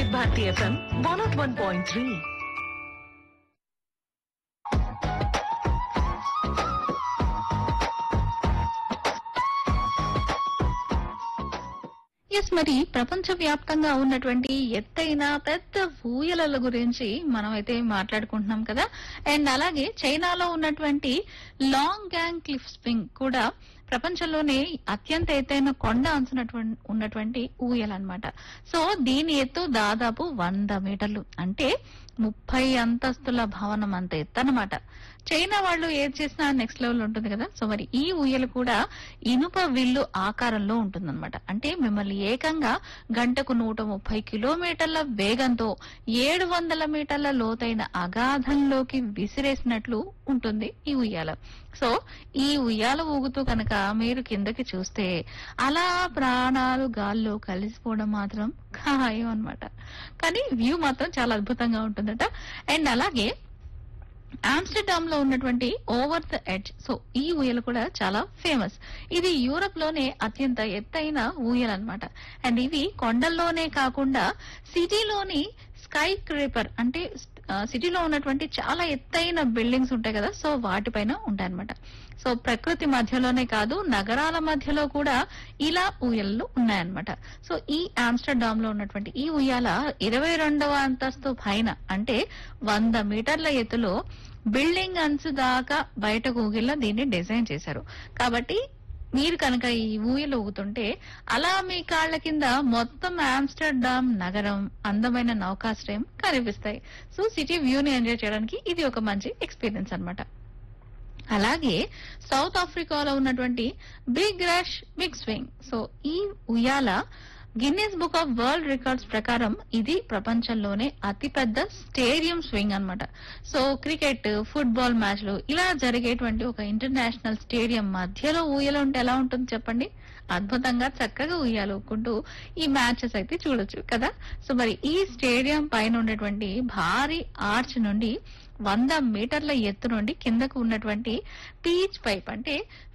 వివిధ Bharati FM one not one point three yes మరి ప్రపంచ వ్యాప్తంగా ఉన్నటువంటి ఎత్తైన పెద్ద ఊయలల గురించి మనం అయితే మాట్లాడుకుంటున్నాం కదా అండ్ అలాగే చైనాలో ఉన్నటువంటి లాంగ్ గ్యాంగ్ క్లిఫ్ స్ప్రింగ్ కూడా ప్రపంచంలోనే అత్యంత ఎత్తైన కొండ అంచునటువంటి ఉన్నటువంటి ఊయల అన్నమాట సో దీని ఎత్తు దాదాపు వంద మీటర్లు అంటే ముప్పై అంతస్తుల భవనం అంత ఎత్తు అనమాట చైనా వాళ్ళు ఏది చేసినా నెక్స్ట్ లెవెల్ ఉంటుంది కదా సో మరి ఈ ఊయల కూడా ఇనుప విల్లు ఆకారంలో ఉంటుందన్నమాట అంటే మిమ్మల్ని ఏకంగా గంటకు నూట ముప్పై కిలోమీటర్ల వేగంతో ఏడు వందల మీటర్ల లోతైన అగాధంలోకి విసిరేసినట్లు ఉంటుంది ఈ ఉయ్యాల సో ఈ ఉయ్యాల ఊగుతూ కనుక మీరు కిందకి చూస్తే అలా ప్రాణాలు గాల్లో కలిసిపోవడం మాత్రం ఖాయం అన్నమాట కానీ వ్యూ మాత్రం చాలా అద్భుతంగా ఉంటుందట అండ్ అలాగే ఆమ్స్టర్డామ్ లో ఉన్నటువంటి ఓవర్ ద ఎడ్జ్ సో ఈ ఊయల కూడా చాలా ఫేమస్ ఇది యూరప్ లోనే అత్యంత ఎత్తైన ఊయల అన్నమాట అండ్ ఇవి కొండల్లోనే కాకుండా సిటీలోని స్కై క్రేపర్ అంటే ఆ, సిటీలో ఉన్నటువంటి చాలా ఎత్తైన బిల్డింగ్స్ ఉంటాయి కదా సో వాటిపైన ఉంటాయన్నమాట సో ప్రకృతి మధ్యలోనే కాదు నగరాల మధ్యలో కూడా ఇలా ఊయలలు ఉన్నాయన్నమాట సో ఈ ఆమ్స్టర్డామ్ లో ఉన్నటువంటి ఈ ఉయ్యాల ఇరవై రెండవ అంతస్తు పైన అంటే వంద మీటర్ల ఎత్తులో బిల్డింగ్ అంచు దాకా బయటకు ఊగిలా దీన్ని డిజైన్ చేశారు కాబట్టి మీరు కనుక ఈ ఊయలు ఊగుతుంటే అలా మీ కాళ్ల కింద మొత్తం ఆమ్స్టర్డామ్ నగరం అందమైన నౌకాశ్రయం కనిపిస్తాయి సో సిటీ వ్యూని ఎంజాయ్ చేయడానికి ఇది ఒక మంచి ఎక్స్పీరియన్స్ అన్నమాట అలాగే సౌత్ ఆఫ్రికాలో ఉన్నటువంటి big rush big swing so ఈ ఉయ్యాల Guinness book of world records ప్రకారం ఇది ప్రపంచంలోనే అతిపెద్ద స్టేడియం స్వింగ్ అన్నమాట సో క్రికెట్ ఫుట్బాల్ మ్యాచ్లు ఇలా జరిగేటువంటి ఒక ఇంటర్నేషనల్ స్టేడియం మధ్యలో ఊయల ఉంటే ఎలా ఉంటుంది చెప్పండి అద్భుతంగా చక్కగా ఉయ్యాలు ఊక్కుంటూ ఈ మ్యాచెస్ అయితే చూడొచ్చు కదా సో మరి ఈ స్టేడియం పైన ఉండేటువంటి భారీ ఆర్చ్ నుండి వంద మీటర్ల ఎత్తు నుండి కిందకు ఉన్నటువంటి పీచ్ పైప్ అంటే